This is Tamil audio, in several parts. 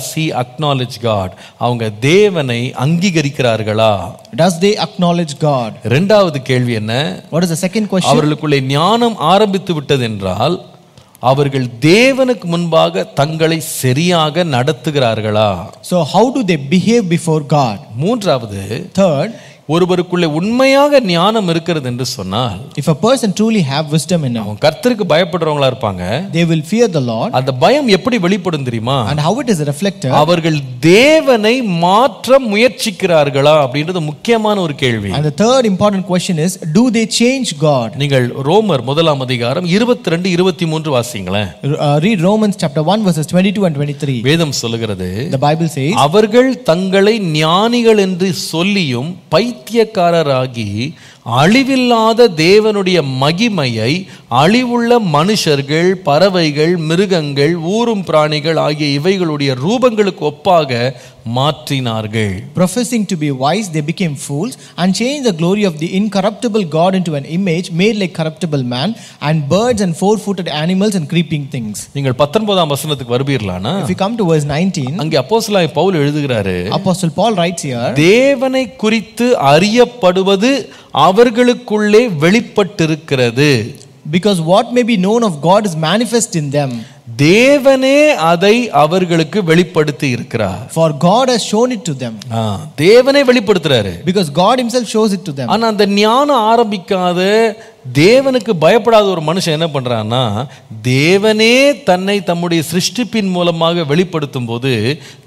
he acknowledge God அவங்க தேவனை அங்கீகரிக்கிறார்களா Does they acknowledge God? இரண்டாவது கேள்வி என்ன What is the second question? அவர்களுக்குள்ளே ஞானம் ஆரம்பித்து விட்டது என்றால் அவர்கள் தேவனுக்கு முன்பாக தங்களை சரியாக நடத்துகிறார்களா So, how do they behave before God? மூன்றாவது Third, ஒருவருக்குள்ளே உண்மையாக ஞானம் இருக்கிறது என்று சொன்னால் if a person truly have wisdom in him, அவன் கர்த்தருக்கு பயப்படுறவங்களா இருப்பாங்க they will fear the Lord. அந்த பயம் எப்படி வெளிப்படும் தெரியுமா And how it is reflected? அவர்கள் தேவனை மாற்ற முயற்சிக்கிறார்களா அப்படின்றது முக்கியமான ஒரு கேள்வி And the third important question is, do they change God? நீங்கள் ரோமர் முதலாம் அதிகாரம் இருபத்தி ரெண்டு இருபத்தி மூன்று வாசிங்களேன் Uh, read Romans chapter 1 verses 22 and 23. வேதம் சொல்லுகிறது The Bible says, அவர்கள் தங்களை ஞானிகள் என்று சொல்லியும் பைத்தியக்காரராகி அழிவில்லாத தேவனுடைய மகிமையை அழிவுள்ள மனுஷர்கள் பறவைகள் மிருகங்கள் ஊரும் பிராணிகள் ஆகிய இவைகளுடைய ரூபங்களுக்கு ஒப்பாக மாற்றினார்கள் professing to be wise, they became fools and changed the glory of the incorruptible God into an image made like corruptible man and birds and four-footed animals and creeping things. நீங்கள் பத்தொன்பதாம் வசனத்துக்கு வருவீர்களானா If you come to verse 19, அங்கே அப்போஸ்தலனாகிய Pavul எழுதுகிறாரு Apostle Paul writes here, தேவனை குறித்து அறியப்படுவது அவர்களுக்குள்ளே வெளிப்பட்டிருக்கிறது because what may be known of God is manifest in them, தேவனே அதை அவர்களுக்கு வெளிப்படுத்தி இருக்கிறார் for God has shown it to them. ஆ, தேவனே வெளிப்படுத்துறாரு Because God Himself shows it to them. ஆனா அந்த ஞானம் ஆரம்பிக்காத தேவனுக்கு பயப்படாத ஒரு மனுஷன் என்ன பண்றான்னா தேவனே தன்னை தம்முடைய சிருஷ்டிப்பின் மூலமாக வெளிப்படுத்தும் போது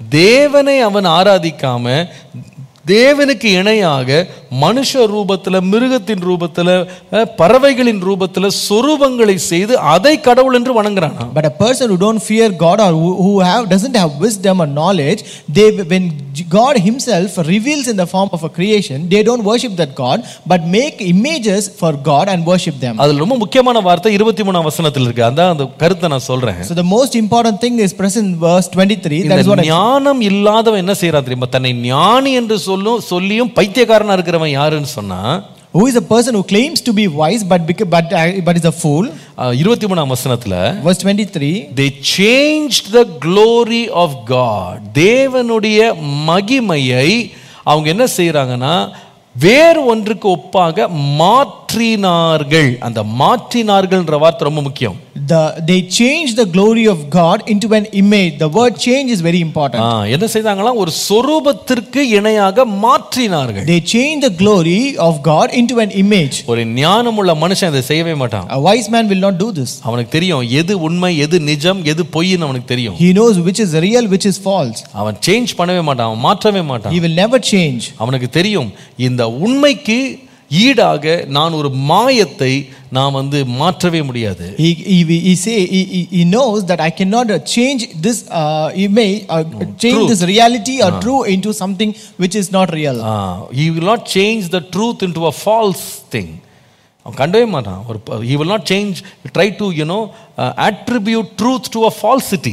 தேவனை அவன் ஆராதிக்காம தேவனுக்கு இணையாக மனுஷ ரூபத்துல மிருகத்தின் ரூபத்துல அஹ், பறவைகளின் ரூபத்துல சொரூபங்களை செய்து அதை கடவுள் என்று வணங்குறானா But a person who don't fear God or who, who have doesn't have wisdom or knowledge, they when God Himself reveals in the form of a creation, they don't worship that God, but make images for God and worship them. அதுல ரொம்ப முக்கியமான வார்த்தை இருபத்தி மூணாம் வசனத்தில் இருக்கு அதான் அந்த கருத்தை நான் சொல்றேன் So the most important thing is present in verse 23. That is இந்த what I, ஞானம் இல்லாதவன் என்ன செய்யறான் தெரியுமா தன்னை ஞானி என்று சொல்லும் சொல்லியும் பைத்தியக்காரனா இருக்கிறவன் யாருன்னு சொன்னா who is a person who claims to be wise but beca- but uh, but is a fool. அஹ், இருபத்தி மூணாம் வசனத்துல Verse 23. they changed the glory of God தேவனுடைய மகிமையை அவங்க என்ன செய்யறாங்கன்னா வேறு ஒன்றுக்கு ஒப்பாக மாற்றினார்கள் அந்த மாற்றினார்கள்ன்ற வார்த்தை ரொம்ப முக்கியம் The, they changed the glory of God into an image. The word change is very important. ஆ, என்ன செய்தாங்களாம் ஒரு சொரூபத்திற்கு இணையாக மாற்றினார்கள் They changed the glory of God into an image. ஒரு ஞானமுள்ள மனுஷன் அதை செய்யவே மாட்டான் A wise man will not do this. அவனுக்கு தெரியும் எது உண்மை எது நிஜம் எது பொய்ன்னு அவனுக்கு தெரியும் He knows which is real, which is false. அவன் சேஞ்ச் பண்ணவே மாட்டான் அவன் மாற்றவே மாட்டான் He will never change. அவனுக்கு தெரியும் இந்த உண்மைக்கு ஈடாக நான் ஒரு மாயத்தை நான் வந்து மாற்றவே முடியாது He, he, he say he, he- he knows that I cannot uh, change this uh, image or change truth. this reality or true into something which is not real. he will not change the truth into a false thing அவன் கண்டவே மாட்டான் ஒரு he will not change try to you know uh, attribute truth to a falsity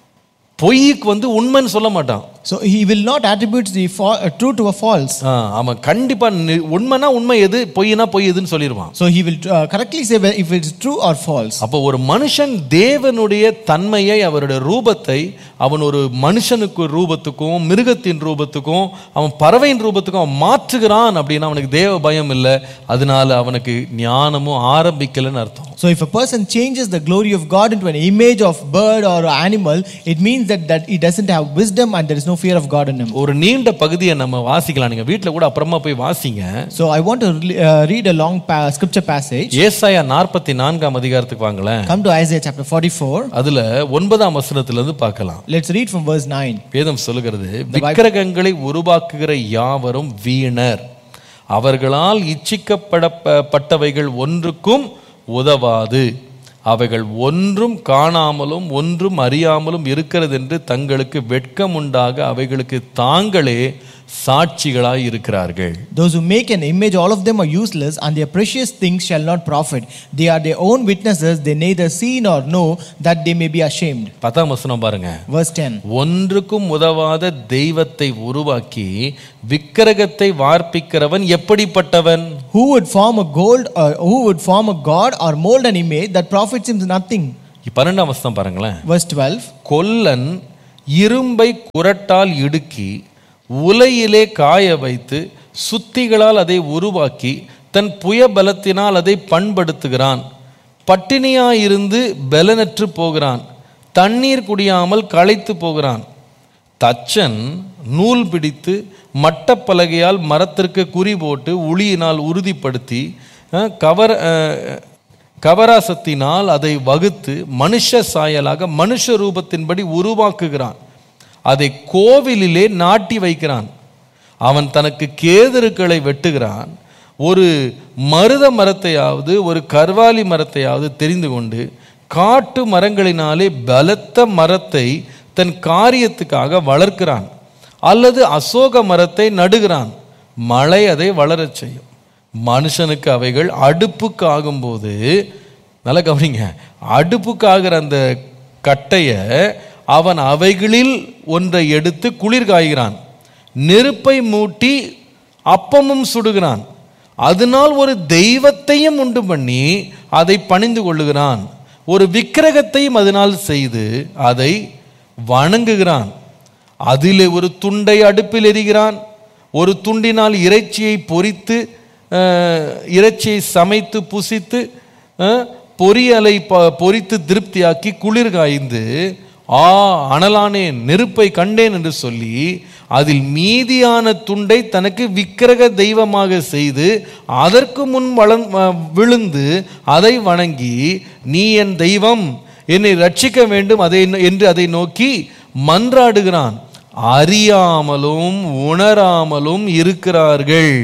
பொய்க்கு வந்து உண்மைன்னு சொல்ல மாட்டான் So he will not attribute the fa- uh, true to a false. ஆ, அவன் கண்டிப்பா நி- உண்மைனா உண்மை எது பொய்னா பொய் எதுன்னு சொல்லிடுவான் So he will uh, correctly say whe- if it's true or false. அப்போ ஒரு மனுஷன் தேவனுடைய தன்மையை அவருடைய ரூபத்தை அவன் ஒரு மனுஷனுக்கு ரூபத்துக்கும் மிருகத்தின் ரூபத்துக்கும் அவன் பறவையின் ரூபத்துக்கும் அவன் மாற்றுகிறான் அப்படின்னா அவனுக்கு தேவ பயம் இல்லை அதனால அவனுக்கு ஞானமும் ஆரம்பிக்கலைன்னு அர்த்தம் So if a person changes the glory of God into an image of bird or animal, it means that, that he doesn't have wisdom and there is no fear of God in him. ஒரு நீண்ட பகுதியை நம்ம வாசிக்கலாம் நீங்க வீட்டில் கூட அப்புறமா போய் வாசிங்க So I want to uh, read a long pa- scripture passage. ஏசாயா நாற்பத்தி நான்காம் அதிகாரத்துக்கு வாங்களேன் Come to Isaiah chapter 44. அதுல ஒன்பதாம் வசனத்துல இருந்து பார்க்கலாம் Let's read from verse 9. வேதம் சொல்லுகிறது விக்கிரகங்களை உருவாக்குகிற யாவரும் வீணர் அவர்களால் இச்சிக்கப்படப்பட்டவைகள் ஒன்றுக்கும் உதவாது அவைகள் ஒன்றும் காணாமலும் ஒன்றும் அறியாமலும் இருக்கிறது என்று தங்களுக்கு வெட்கம் உண்டாக அவைகளுக்கு தாங்களே சாட்சிகளாய் இருக்கிறார்கள் Those who make an image, all of them are useless, and their precious things shall not profit. They are their own witnesses, they neither see nor know that they may be ashamed. பத்தாம் வசனம் பாருங்க Verse 10. ஒன்றுக்கும் உதவாத தெய்வத்தை உருவாக்கி விக்கிரகத்தை வார்ப்பிக்கிறவன் எப்படிப்பட்டவன் Who would form a gold or who would form a god or mold an image that profits him nothing? பன்னெண்டாம் வசனம் பாருங்களேன் Verse 12. கொல்லன் இரும்பை குரட்டால் இடுக்கி உலையிலே காய வைத்து சுத்திகளால் அதை உருவாக்கி தன் புய பலத்தினால் அதை பண்படுத்துகிறான் பட்டினியாயிருந்து பலனற்று போகிறான் தண்ணீர் குடியாமல் களைத்து போகிறான் தச்சன் நூல் பிடித்து மட்டப்பலகையால் மரத்திற்கு குறி போட்டு உளியினால் உறுதிப்படுத்தி அஹ், கவர அஹ், கவராசத்தினால் அதை வகுத்து மனுஷ சாயலாக மனுஷ ரூபத்தின்படி உருவாக்குகிறான் அதை கோவிலிலே நாட்டி வைக்கிறான் அவன் தனக்கு கேதருக்களை வெட்டுகிறான் ஒரு மருத மரத்தையாவது ஒரு கர்வாலி மரத்தையாவது தெரிந்து கொண்டு காட்டு மரங்களினாலே பலத்த மரத்தை தன் காரியத்துக்காக வளர்க்கிறான் அல்லது அசோக மரத்தை நடுகிறான் மழை அதை வளரச் செய்யும் மனுஷனுக்கு அவைகள் அடுப்புக்கு ஆகும்போது நல்லா கவனிங்க அடுப்புக்கு ஆகிற அந்த கட்டைய அவன் அவைகளில் ஒன்றை எடுத்து குளிர் காய்கிறான் நெருப்பை மூட்டி அப்பமும் சுடுகிறான் அதனால் ஒரு தெய்வத்தையும் உண்டு பண்ணி அதை பணிந்து கொள்ளுகிறான் ஒரு விக்கிரகத்தையும் அதனால் செய்து அதை வணங்குகிறான் அதிலே ஒரு துண்டை அடுப்பில் எரிகிறான் ஒரு துண்டினால் இறைச்சியை பொரித்து அஹ், இறைச்சியை சமைத்து புசித்து அஹ், பொரியலை ப- பொரித்து திருப்தியாக்கி குளிர் காய்ந்து ஆ அனலானேன் நெருப்பை கண்டேன் என்று சொல்லி அதில் மீதியான துண்டை தனக்கு விக்கிரக தெய்வமாக செய்து அதற்கு முன் வளம் வ- விழுந்து அதை வணங்கி நீ என் தெய்வம் என்னை ரட்சிக்க வேண்டும் அதை என்று அதை நோக்கி மன்றாடுகிறான் அறியாமலும் உணராமலும் இருக்கிறார்கள்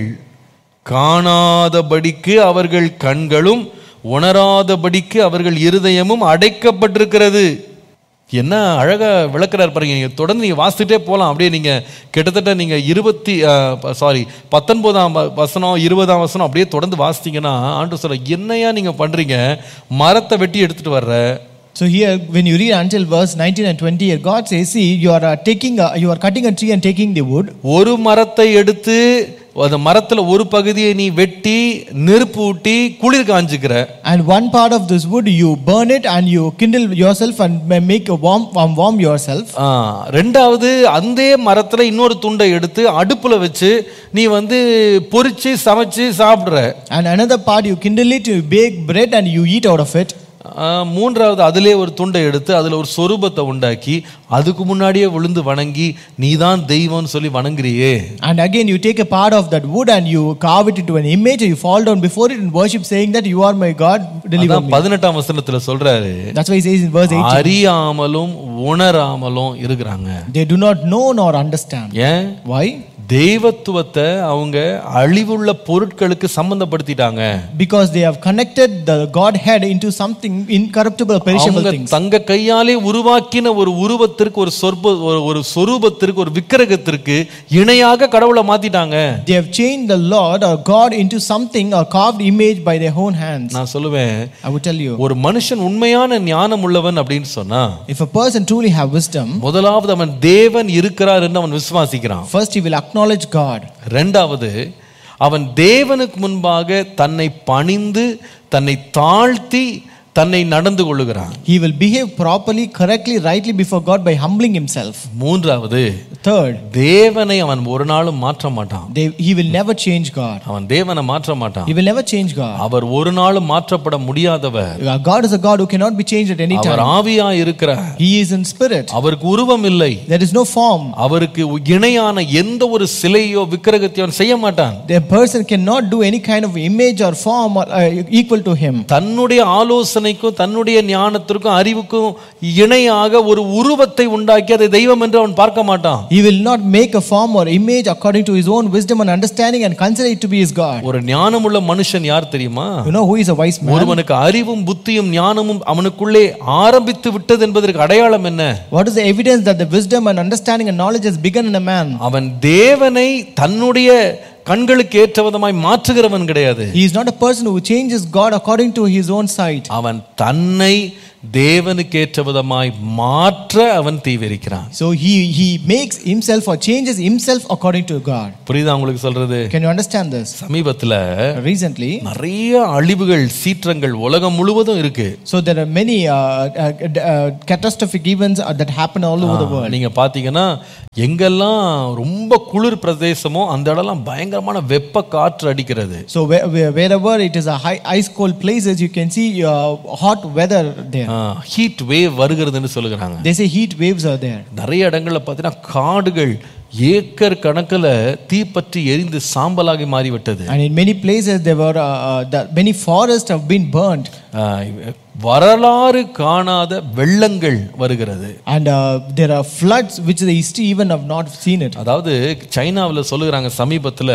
காணாதபடிக்கு அவர்கள் கண்களும் உணராதபடிக்கு அவர்கள் இருதயமும் அடைக்கப்பட்டிருக்கிறது என்ன அழகா விளக்குறாரு பாருங்க நீங்க தொடர்ந்து நீங்க வாசிச்சுட்டே போகலாம் அப்படியே நீங்க கிட்டத்தட்ட நீங்க இருபத்தி சாரி பத்தொன்பதாம் வ- வசனம் இருபதாம் வசனம் அப்படியே தொடர்ந்து வாசித்தீங்கன்னா ஆண்டு சொல்ல என்னையா நீங்க பண்றீங்க மரத்தை வெட்டி எடுத்துட்டு வர்ற So here, when you read until verse 19 and 20, here God says, "See, you are uh, taking, a, you are cutting a tree and taking the wood, ஒரு மரத்தை எடுத்து அந்த மரத்துல ஒரு பகுதியை நீ வெட்டி நெருப்பு ஊட்டி குளிர் காஞ்சுக்கிற and one part of this wood you burn it and you kindle yourself and ma- make a warm, warm, warm yourself. ஆ, ரெண்டாவது அந்த மரத்துல இன்னொரு துண்டை எடுத்து அடுப்புல வச்சு நீ வந்து பொரிச்சு சமைச்சு சாப்பிடுற And another part you kindle it, you bake bread and you eat out of it. ஆ, மூன்றாவது அதிலே ஒரு துண்டை எடுத்து அதுல ஒரு சொரூபத்தை உண்டாக்கி அதுக்கு முன்னாடியே விழுந்து வணங்கி நீதான் தெய்வம்னு சொல்லி வணங்குறியே And again, you take a part of that wood and you carve it into an image, and you fall down before it and worship, saying that you are my God, deliver அதான் me. பதினெட்டாம் வசனத்துல சொல்றாரு That's why he says in verse 18, அறியாமலும் உணராமலும் இருக்கிறாங்க they do not know nor understand. ஏன் Why? தெய்வத்துவத்தை அவங்க அழிவுள்ள பொருட்களுக்கு சம்பந்தப்படுத்திட்டாங்க Because they have connected the Godhead into something incorruptible, perishable அவங்க things. தங்க கையாலே உருவாக்கின ஒரு உருவத்திற்கு ஒரு சொற்ப ஒரு- ஒரு சொரூபத்திற்கு ஒரு விக்கிரகத்திற்கு இணையாக கடவுளை மாத்திட்டாங்க They have changed the Lord or God into something or carved image by their own hands. நான் சொல்லுவேன் I would tell you, ஒரு மனுஷன் உண்மையான ஞானம் உள்ளவன் அப்படின்னு சொன்னா if a person truly have wisdom, முதலாவது அவன் தேவன் இருக்கிறார் என்று அவன் விசுவாசிக்கிறான் first he will acknowledge God. ரெண்டாவது அவன் தேவனுக்கு முன்பாக தன்னை பணிந்து தன்னை தாழ்த்தி தன்னை நடந்து கொள்ளுகிறான் He will behave properly, correctly, rightly before God by humbling himself. மூன்றாவது Third, தேவனை அவன் ஒரு நாளும் மாற்ற மாட்டான் they, he will never change God. அவன் தேவனை மாற்ற மாட்டான் He will never change God. அவர் ஒரு நாளும் மாற்றப்பட முடியாதவர் Uh, God is a God who cannot be changed at any our time. ஆவியா இருக்கிறார் He is in spirit. அவருக்கு உருவம் இல்லை There is no form. அவருக்கு இணையான எந்த ஒரு சிலையோ விக்கிரகத்தையோ அவன் செய்ய மாட்டான் The person cannot do any kind of image or form or, uh, equal to him. தன்னுடைய ஆலோசனைக்கும் தன்னுடைய ஞானத்திற்கும் அறிவுக்கும் இணையாக ஒரு உருவத்தை உண்டாக்கி அதை தெய்வம் என்று அவன் பார்க்க மாட்டான் He will not make a form or image according to his own wisdom and understanding and consider it to be his God. ஒரு ஞானமுள்ள மனுஷன் யார் தெரியுமா You know who is a wise man? ஒருவனுக்கு அறிவும் புத்தியும் ஞானமும் அவனுக்குள்ளே ஆரம்பித்து விட்டது என்பதற்கு அடையாளம் என்ன What is the evidence that the wisdom and understanding and knowledge has begun in a man? அவன் தேவனை தன்னுடைய கண்களுக்கு ஏற்ற விதமாய் மாற்றுகிறவன் கிடையாது He is not a person who changes God according to his own sight. அவன் தன்னை தேவனுக்கேற்ற விதமாய் மாற்ற அவன் தீவிரிக்கிறான் So he, he makes himself or changes himself according to God. புரியுதா உங்களுக்கு சொல்றது Can you understand this? சமீபத்துல Recently, நிறைய அழிவுகள் சீற்றங்கள் உலகம் முழுவதும் இருக்கு so there are many uh, uh, uh, catastrophic events uh, that happen all over the world. நீங்க பாத்தீங்கன்னா எங்கெல்லாம் ரொம்ப குளிர் பிரதேசமோ அந்த இடம்லாம் பயங்கரமான வெப்ப காற்று அடிக்கிறது So where, where- wherever it is a high ice cold places, you can see uh, hot weather there. Heat wave வருகிறதுன்னு சொல்லுகிறாங்க They say heat waves are there. நிறைய இடங்கள்ல பார்த்தீங்கன்னா காடுகள் ஏக்கர் கணக்குல தீப்பற்றி எரிந்து சாம்பலாகி மாறிவிட்டது And in many places, there were uh, uh, the, many forests have been burnt. ஆஹ் வரலாறு காணாத வெள்ளங்கள் வருகிறது And uh, there are floods which the history even have not seen it. அதாவது சைனாவில் சொல்லுகிறாங்க சமீபத்தில்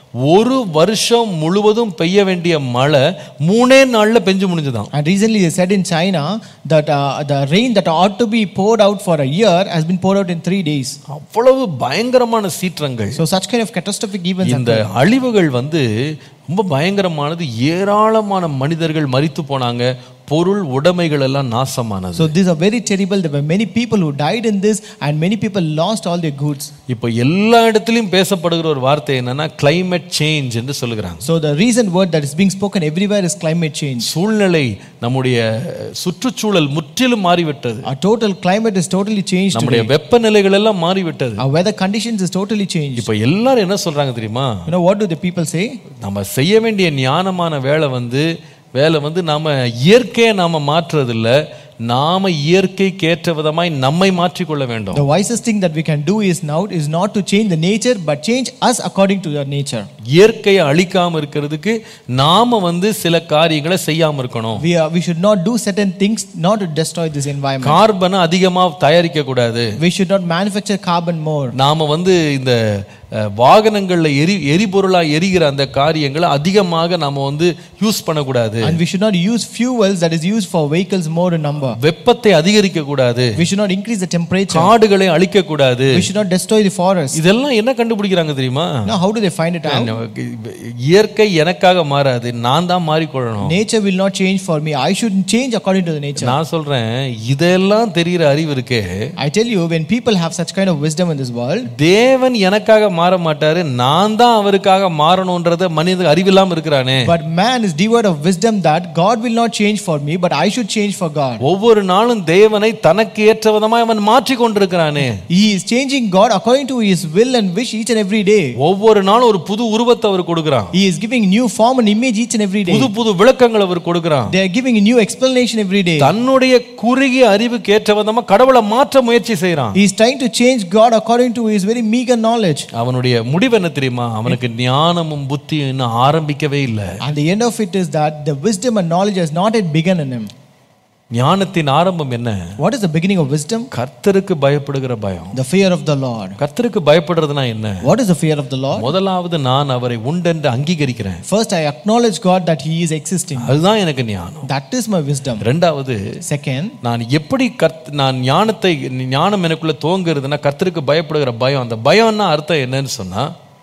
ஒரு வருஷம் முழுவதும் பெய்ய வேண்டிய மழை மூணே நாள்ல பெஞ்சு முடிஞ்சுதான் And recently they said in China that uh, the rain that ought to be poured out for a year has been poured out in three days. அவ்வளவு பயங்கரமான சீற்றங்கள் So such kind of catastrophic events. இந்த அழிவுகள் வந்து ரொம்ப பயங்கரமானது ஏராளமான மனிதர்கள் மரித்து போனாங்க பொருள் உடைமைகள் எல்லாம் நாசமானது So these are very terrible. There were many people who died in this, and many people lost all their goods. இப்போ எல்லா இடத்துலையும் பேசப்படுகிற ஒரு வார்த்தை என்னன்னா climate சேஞ்ச் என்று சொல்லுகிறாங்க So the recent word that is being spoken everywhere is climate change. சூழ்நிலை நம்முடைய சுற்றுச்சூழல் முற்றிலும் மாறிவிட்டது Our total climate is totally changed. நம்முடைய Today. வெப்பநிலைகள் எல்லாம் மாறிவிட்டது Our weather conditions is totally changed. இப்போ எல்லாரும் என்ன சொல்றாங்க தெரியுமா You know what do the people say? நம்ம செய்ய வேண்டிய ஞானமான வேலை வந்து வேலை வந்து நாம இயற்கையை நாம மாற்றுறதில்ல நாம இயற்கைக்கு ஏற்ற விதமாய் நம்மை மாற்றிக்கொள்ள வேண்டும் The wisest thing that we can do is now is not to change the nature, but change us according to your nature. இயற்கையை அழிக்காம இருக்கிறதுக்கு நாம வந்து சில காரியங்களை செய்யாம இருக்கணும் We are, we should not do certain things not to destroy this environment. கார்பனை அதிகமா தயாரிக்க கூடாது We should not manufacture carbon more. நாம வந்து இந்த அஹ், வாகனங்கள்ல எரி எரிபொருளா எரிகிற அந்த காரியங்களை அதிகமாக நாம வந்து யூஸ் பண்ணக்கூடாது And we should not use fuels that is used for vehicles more in number. வெப்பத்தை அதிகரிக்க கூடாது We should not increase the temperature. காடுகளை அழிக்க கூடாது We should not destroy the forest. இதெல்லாம் என்ன கண்டுபிடிக்கிறாங்க தெரியுமா Now, how do they find it out? இயற்கை எனக்காக மாறாது நான் தான் மாறிக்கொள்ளணும் Nature will not change for me. I should change according to the nature. நான் சொல்றேன் இதெல்லாம் தெரிகிற அறிவு இருக்கே I tell you, when people have such kind of wisdom in this world, தேவன் எனக்காக மாற மாட்டாரு நான் தான் அவருக்காக மாறணும்ன்றத மனித அறிவில்லாம இருக்கிறானே but man is devoid of wisdom that God will not change for me, but I should change for God. ஒவ்வொரு நாளும் தேவனை தனக்கு ஏற்ற விதமாய் அவன் மாற்றிக் கொண்டிருக்கிறானே He is changing God according to his will and wish each and every day. ஒவ்வொரு நாளும் ஒரு புது உருவத்தை அவர் கொடுக்கிறான் He is giving new form and image each and every day. புது புது விளக்கங்கள் அவர் கொடுக்கிறான் They are giving a new explanation every day. தன்னுடைய குறுகிய அறிவுக்கு ஏற்ற விதமா கடவுளை மாற்ற முயற்சி செய்யறான் He is trying to change God according to his very meager knowledge. அவனுடைய முடிவு என்ன தெரியுமா அவனுக்கு ஞானமும் புத்தியும் இன்னும் ஆரம்பிக்கவே இல்லை And the end of it is that the wisdom and knowledge has not yet begun in him. ஞானத்தின் ஆரம்பம் என்ன What is the beginning of wisdom? கர்த்தருக்கு பயப்படுகிற பயம் The fear of the Lord. கர்த்தருக்கு பயப்படுறதுனா என்ன What is the fear of the Lord? முதலாவது நான் அவரை உண்டென்று அங்கீகரிக்கிறேன் First, I acknowledge God that He is existing. அதுதான் எனக்கு ஞானம் That is my wisdom. ரெண்டாவது Second, நான் எப்படி கர்த் நான் ஞானத்தை ஞானம் எனக்குள்ள தோங்குறதுன்னா கர்த்தருக்கு பயப்படுகிற பயம் அந்த பயம்னா அர்த்தம் என்னன்னு சொன்னா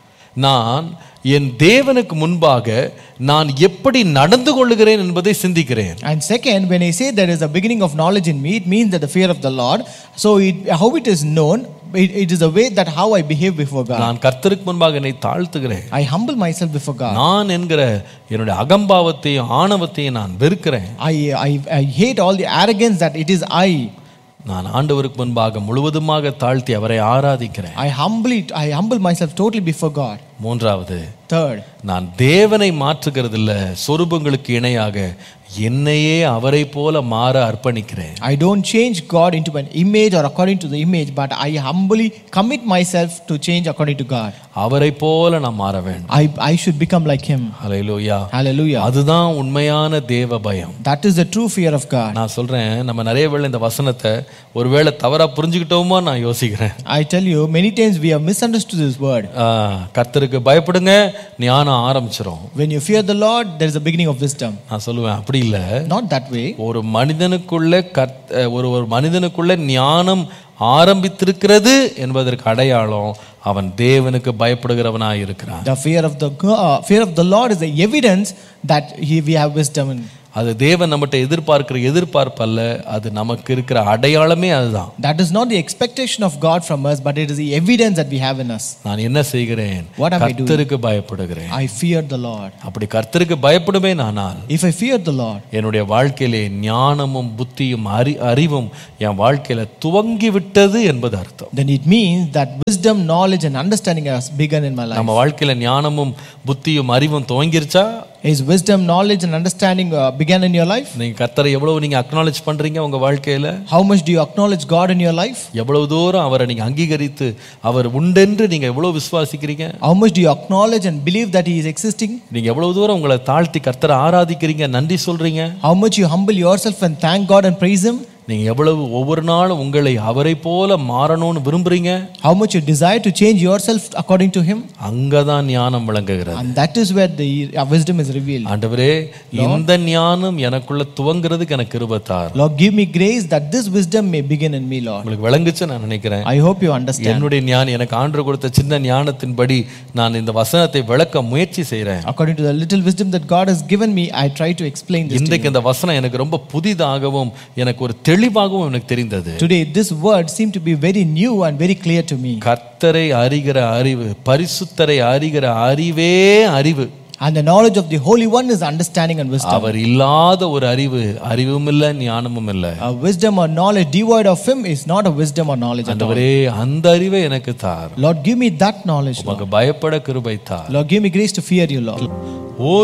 நான் என் தேவனுக்கு முன்பாக நான் எப்படி நடந்து கொள்ளுகிறேன் என்பதை சிந்திக்கிறேன் and second, when I say there is a beginning of knowledge in me, it means that the fear of the Lord. So, it, how it is known, it, it is a way that how I behave before God. நான் கர்த்தருக்கு முன்பாக என்னை தாழ்த்துகிறேன் I humble myself before God. நான் என்கிற என்னுடைய அகம்பாவத்தையும் ஆணவத்தையும் நான் வெறுக்கிறேன் I, I, I hate all the arrogance that it is I. நான் ஆண்டவருக்கு முன்பாக முழுவதுமாக தாழ்த்தி அவரை ஆராதிக்கிறேன் I humbly, I humble myself totally before God. மூன்றாவது Third, நான் தேவனை மாற்றுகிறதில்ல சொரூபங்களுக்கு இணையாக என்னையே அவரை போல மாற அர்ப்பணிக்கிறேன் I don't change God into an image or according to the image, but I humbly commit myself to change according to God. அவரை போல நான் மாற வேண்டும் I, I should become like Him. Hallelujah Hallelujah. அதுதான் உண்மையான தேவ பயம் That is the true fear of God. நான் சொல்றேன் நம்ம நிறைய வேளை இந்த வசனத்தை ஒருவேளை தவறா புரிஞ்சுக்கிட்டோமோ நான் யோசிக்கிறேன் I tell you, many times we have misunderstood this word. ஆ, கர்த்தருக்கு பயப்படுங்க ஞானம் ஆரம்பிச்சிரும் When you fear the Lord, there is a beginning of wisdom. நான் சொல்லுவேன் அப்படி இல்ல Not that way. ஒரு மனிதனுக்குள்ள கர்த் ஒரு ஒரு மனிதனுக்குள்ள ஞானம் ஆரம்பித்திருக்கிறது என்பதற்கு அடையாளம் அவன் தேவனுக்கு பயப்படுகிறவனாய் இருக்கிறான் The fear of the God, fear of the Lord is the evidence that he, we have wisdom. In. அது தேவன் நம்மகிட்ட எதிர்பார்க்கிற எதிர்பார்ப்பு அல்ல அது நமக்கு இருக்கிற அடையாளமே அதுதான் That is not the expectation of God from us, but it is the evidence that we have in us. நான் என்ன செய்கிறேன் What am I doing? கர்த்தருக்கு பயப்படுகிறேன் I fear the Lord. அப்படி கர்த்தருக்கு பயப்படுமே நானால் If I fear the Lord, என்னுடைய வாழ்க்கையிலே ஞானமும் புத்தியும் அறி அறிவும் என் வாழ்க்கையில துவங்கி விட்டது என்பது அர்த்தம் then it means that wisdom, knowledge, and understanding has begun in my life. நம்ம வாழ்க்கையில ஞானமும் புத்தியும் அறிவும் துவங்கிருச்சா Is wisdom, knowledge, and understanding uh, began in your life? நீங்க கர்த்தரை எவ்வளவு நீங்க அக்னாலேஜ் பண்றீங்க உங்க வாழ்க்கையில How much do you acknowledge God in your life? எவ்வளவு தூரம் அவரை நீங்க அங்கீகரித்து அவர் உண்டென்று நீங்க எவ்வளவு விசுவாசிக்கிறீங்க How much do you acknowledge and believe that He is existing? நீங்க எவ்வளவு தூரம் உங்களை தாழ்த்தி கர்த்தரை ஆராதிக்கிறீங்க நன்றி சொல்றீங்க How much you humble yourself and thank God and praise Him? நீங்க எவ்வளவு ஒவ்வொரு நாளும் உங்களை அவரை போல மாறணும்னு விரும்புறீங்க How much you desire to change yourself according to Him? அங்கதான் ஞானம் விளங்குகிறது And that is where the uh, wisdom is revealed. ஆண்டவரே இந்த ஞானம் எனக்குள்ள துவங்குறதுக்கு எனக்கு கிருபத்தார் Lord, give me grace that this wisdom may begin in me, Lord. உங்களுக்கு விளங்குச்சு நான் நினைக்கிறேன் I hope you understand. என்னுடைய ஞானம் எனக்கு ஆண்டு கொடுத்த சின்ன ஞானத்தின்படி நான் இந்த வசனத்தை விளக்க முயற்சி செய்றேன் According to the little wisdom that God has given me, I try to explain this. To இன்றைக்கு இந்த வசனம் எனக்கு ரொம்ப புதிதாகவும் எனக்கு ஒரு தெளிவாகவும் எனக்கு தெரிந்தது Today, this word seemed to be very new and very clear to me. கர்த்தரை அறிகிற அறிவு பரிசுத்தரை அறிகிற அறிவே அறிவு And the knowledge of the Holy One is understanding and wisdom. அவர் இல்லாத ஒரு அறிவு அறிவும் இல்லை ஞானமும் இல்லை A wisdom or knowledge devoid of Him is not a wisdom or knowledge at all. ஆண்டவரே அந்த அறிவை எனக்கு தார் Lord, give me that knowledge. Lord. உமக்கு பயப்பட கிருபை தார் Lord, give me grace to fear you, Lord. ஒரு